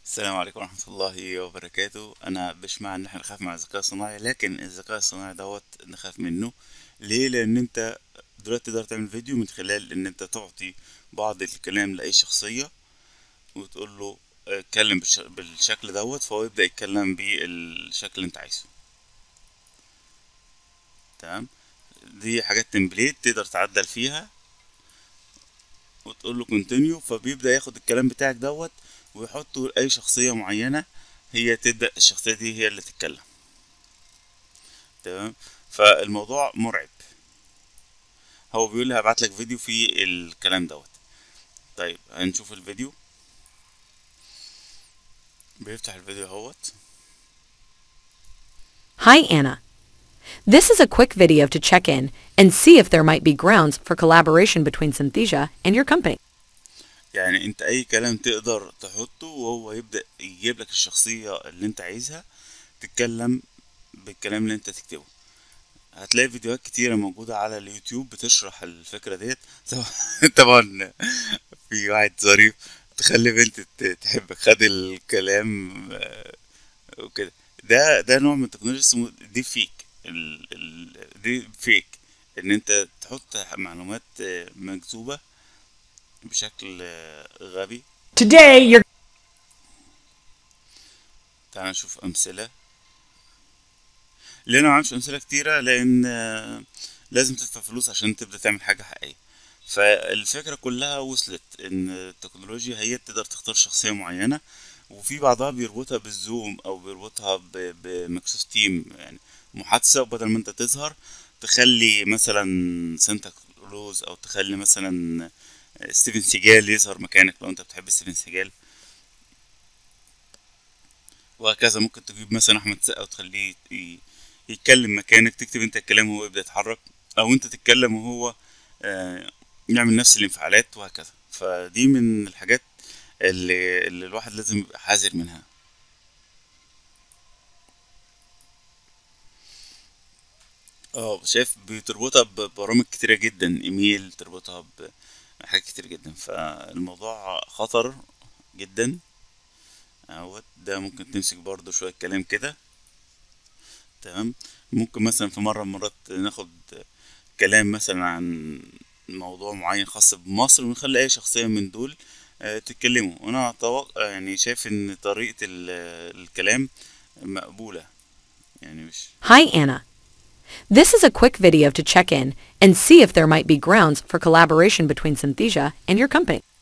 السلام عليكم ورحمة الله وبركاته أنا مش مع إن احنا نخاف مع الذكاء الصناعي لكن الذكاء الصناعي دوت نخاف منه ليه؟ لأن أنت دلوقتي تقدر تعمل فيديو من خلال إن أنت تعطي بعض الكلام لأي شخصية وتقول له آه، اتكلم بالش- بالشكل دوت فهو يبدأ يتكلم بالشكل اللي أنت عايزه تمام دي حاجات تمبليت تقدر تعدل فيها وتقول له كونتينيو فبيبدأ ياخد الكلام بتاعك دوت ويحطه لأي شخصية معينة هي تبدأ الشخصية دي هي اللي تتكلم تمام فالموضوع مرعب هو بيقول لي هبعت لك فيديو فيه الكلام دوت طيب هنشوف الفيديو بيفتح الفيديو اهوت Hi, Anna. This is a quick video to check in and see if there might be grounds for collaboration between Synthesia and your company. يعني انت اي كلام تقدر تحطه وهو يبدأ يجيب لك الشخصية اللي انت عايزها تتكلم بالكلام اللي انت تكتبه هتلاقي فيديوهات كتيرة موجودة على اليوتيوب بتشرح الفكرة ديت طبعا- طبعا في واحد ظريف تخلي بنت ت- تحبك خد الكلام آه، وكده ده ده نوع من التكنولوجيا اسمه دي فيك ال ال دي فيك ان انت تحط معلومات آه، مكذوبة بشكل آه، غبي Today, you're تعال نشوف أمثلة ليه أنا معملش أمثلة كتيرة لأن آه، لازم تدفع فلوس عشان تبدأ تعمل حاجة حقيقية فالفكرة كلها وصلت إن التكنولوجيا هي تقدر تختار شخصية معينة وفي بعضها بيربطها بالزوم أو بيربطها ب- بمايكروسوفت تيم يعني محادثة وبدل ما أنت تظهر تخلي مثلا سانتا كلوز أو تخلي مثلا ستيفن سيجال يظهر مكانك لو أنت بتحب ستيفن سيجال وهكذا ممكن تجيب مثلا احمد سقا وتخليه ي- يتكلم مكانك تكتب انت الكلام وهو يبدا يتحرك او انت تتكلم وهو آه، يعمل نفس الانفعالات وهكذا فدي من الحاجات اللي, اللي الواحد لازم يبقى حذر منها اه شايف بتربطها ببرامج كتيرة جدا ايميل تربطها بحاجات كتير جدا فالموضوع خطر جدا اهوت ده ممكن تمسك برضو شوية كلام كده تمام ممكن مثلا في مرة من المرات ناخد كلام مثلا عن موضوع معين خاص بمصر ونخلي أي شخصية من دول آه، تتكلموا وأنا أتوقع يعني شايف إن طريقة ال- الكلام مقبولة يعني مش Hi, Anna. This is a quick video to check in and see if there might be grounds for collaboration between Synthesia and your company.